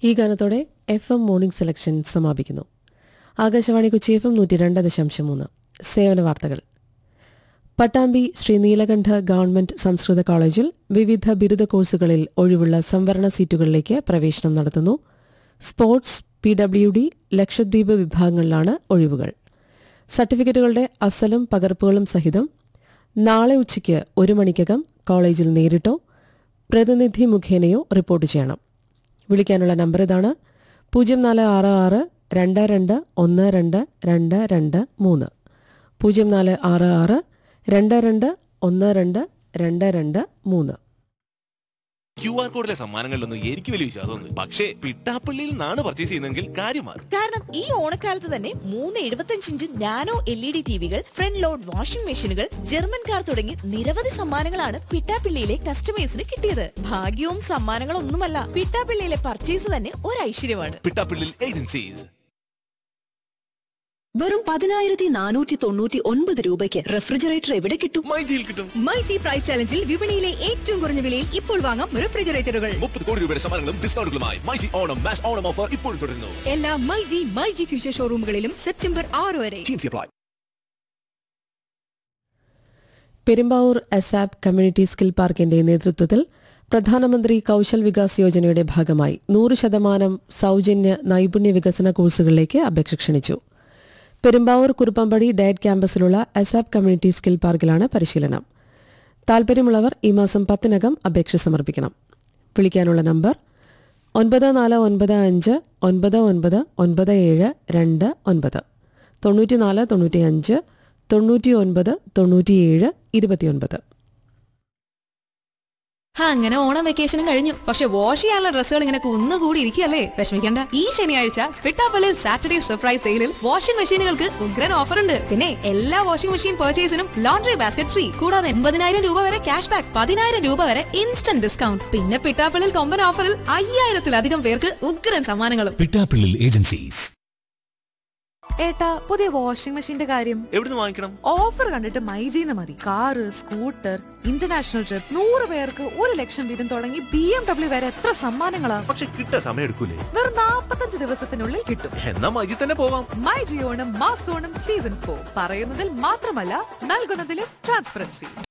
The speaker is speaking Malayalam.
ഈ ഗാനത്തോടെ എഫ് എം മോർണിംഗ് സെലക്ഷൻ സമാപിക്കുന്നു ആകാശവാണി കൊച്ചി എഫ് എം നൂറ്റി രണ്ട് ദശാംശം മൂന്ന് സേവന വാർത്തകൾ പട്ടാമ്പി ശ്രീ നീലകണ്ഠ ഗവൺമെന്റ് സംസ്കൃത കോളേജിൽ വിവിധ ബിരുദ കോഴ്സുകളിൽ ഒഴിവുള്ള സംവരണ സീറ്റുകളിലേക്ക് പ്രവേശനം നടത്തുന്നു sports P W D Lakshadweep വിഭാഗങ്ങളിലാണ് ഒഴിവുകൾ സർട്ടിഫിക്കറ്റുകളുടെ അസലും പകർപ്പുകളും സഹിതം നാളെ ഉച്ചയ്ക്ക് ഒരു മണിക്കകം കോളേജിൽ നേരിട്ടോ പ്രതിനിധി മുഖേനയോ റിപ്പോർട്ട് ചെയ്യണം വിളിക്കാനുള്ള നമ്പർ ഇതാണ് പൂജ്യം നാല് ആറ് ആറ് രണ്ട് രണ്ട് ഒന്ന് രണ്ട് രണ്ട് രണ്ട് മൂന്ന് പൂജ്യം നാല് ആറ് ആറ് രണ്ട് രണ്ട് ഒന്ന് രണ്ട് രണ്ട് രണ്ട് മൂന്ന് ക്യു ആർ കോഡിലെ സമ്മാനങ്ങളിലൊന്നും എനിക്ക് വലിയ വിശ്വാസമൊന്നും പക്ഷേ പിട്ടാപ്പള്ളിയിൽ നിന്നാണ് പർച്ചേസ് ചെയ്യുന്നതെങ്കിൽ കാര്യം മാറും കാരണം ഈ ഓണക്കാലത്ത് തന്നെ മൂന്ന് എഴുപത്തഞ്ച് inch nano L E D ടിവികൾ ഫ്രണ്ട് ലോഡ് വാഷിംഗ് മെഷീനുകൾ ജർമ്മൻ കാർ തുടങ്ങി നിരവധി സമ്മാനങ്ങളാണ് പിട്ടാപ്പിള്ളിയിലെ കസ്റ്റമേഴ്സിന് കിട്ടിയത് ഭാഗ്യവും സമ്മാനങ്ങളൊന്നുമല്ല പിട്ടാപ്പിള്ളിയിലെ പർച്ചേസ് തന്നെ ഒരു ഐശ്വര്യമാണ് പിട്ടാപ്പള്ളിയിൽ ഏജൻസീസ് വെറും പതിനായിരത്തി നാനൂറ്റി തൊണ്ണൂറ്റി ഒൻപത് രൂപയ്ക്ക് റെഫ്രിജറേറ്റർ എവിടെ കിട്ടും മൈജിയിൽ കിട്ടും മൈജി പ്രൈസ് ചാലഞ്ചിൽ വിപണിയിലെ ഏറ്റവും കുറഞ്ഞ വിലയിൽ ഇപ്പോൾ വാങ്ങാം റെഫ്രിജറേറ്ററുകൾ മുപ്പത് കോടി രൂപയുടെ സമ്മാനങ്ങളും ഡിസ്കൗണ്ടുകളുമായി myG Onam mass Onam offer ഇപ്പോഴും തുടരുന്നു എല്ലാ മൈജി മൈജി ഫ്യൂച്ചർ ഷോറൂമുകളിലും സെപ്റ്റംബർ ആറ് വരെ Jeans apply. Perumbavoor ASAP community skill പാർക്കിന്റെ നേതൃത്വത്തിൽ പ്രധാനമന്ത്രി കൌശൽ വികാസ് യോജനയുടെ ഭാഗമായി നൂറ് ശതമാനം സൗജന്യ നൈപുണ്യ വികസന കോഴ്സുകളിലേക്ക് അപേക്ഷ ക്ഷണിച്ചു പെരുമ്പാവൂർ കുറുപ്പമ്പടി ഡയറ്റ് ക്യാമ്പസിലുള്ള അസാപ് കമ്മ്യൂണിറ്റി സ്കിൽ പാർക്കിലാണ് പരിശീലനം താൽപര്യമുള്ളവർ ഈ മാസം പത്തിനകം അപേക്ഷ സമർപ്പിക്കണം വിളിക്കാനുള്ള നമ്പർ ഒൻപത് നാല് ഒൻപത് അഞ്ച് ഒൻപത് ഒൻപത് ഒൻപത് ഏഴ് രണ്ട് ഒൻപത് തൊണ്ണൂറ്റിനാല് തൊണ്ണൂറ്റിയഞ്ച് തൊണ്ണൂറ്റി ഒൻപത് തൊണ്ണൂറ്റിയേഴ് ഇരുപത്തിയൊൻപത് അങ്ങനെ ഓണം വെക്കേഷനും കഴിഞ്ഞു പക്ഷെ വാഷ് ചെയ്യാനുള്ള ഡ്രസ്സുകൾ ഇങ്ങനെ കുന്നുകൂടി ഇരിക്കുകയല്ലേ വിഷമിക്കണ്ട ഈ ശനിയാഴ്ച ഫിട്ടാപ്പലിൽ സാറ്റർഡേ സർപ്രൈസ് സെയിലിൽ വാഷിംഗ് മെഷീനുകൾക്ക് ഉഗ്രൻ ഓഫർ ഉണ്ട് പിന്നെ എല്ലാ വാഷിംഗ് മെഷീൻ പർച്ചേസിനും ലോണ്ടറി ബാസ്ക്കറ്റ് ഫ്രീ കൂടാതെ എൺപതിനായിരം രൂപ വരെ ക്യാഷ് ബാക്ക് പതിനായിരം രൂപ വരെ ഇൻസ്റ്റന്റ് ഡിസ്കൗണ്ട് പിന്നെ പിട്ടാപ്പലിൽ കൊമ്പൻ ഓഫറിൽ അയ്യായിരത്തിലധികം പേർക്ക് ഉഗ്രൻ സമ്മാനങ്ങളും പിട്ടാപ്പിള്ളിൽ ഏജൻസീസ് ഏട്ടാ പുതിയ വാഷിംഗ് മെഷീന്റെ കാര്യം എവിടുന്ന് വാങ്ങിക്കണം ഓഫർ കണ്ടിട്ട് മൈജീന്ന് മതി കാറ് സ്കൂട്ടർ ഇന്റർനാഷണൽ ട്രിപ്പ് നൂറ് പേർക്ക് ഒരു ലക്ഷം വീതം തുടങ്ങി ബി എം ഡബ്ല്യു വരെ എത്ര സമ്മാനങ്ങളാ പക്ഷെ കിട്ടാൻ സമയം എടുക്കൂലേ വെറും നാപ്പത്തഞ്ച് ദിവസത്തിനുള്ളിൽ കിട്ടും എന്നാ മൈജി തന്നെ പോവാം മൈ ജിയോണം മാസോണം സീസൺ ഫോർ പറയുന്നതിൽ മാത്രമല്ല നൽകുന്നതിലും ട്രാൻസ്പെറൻസി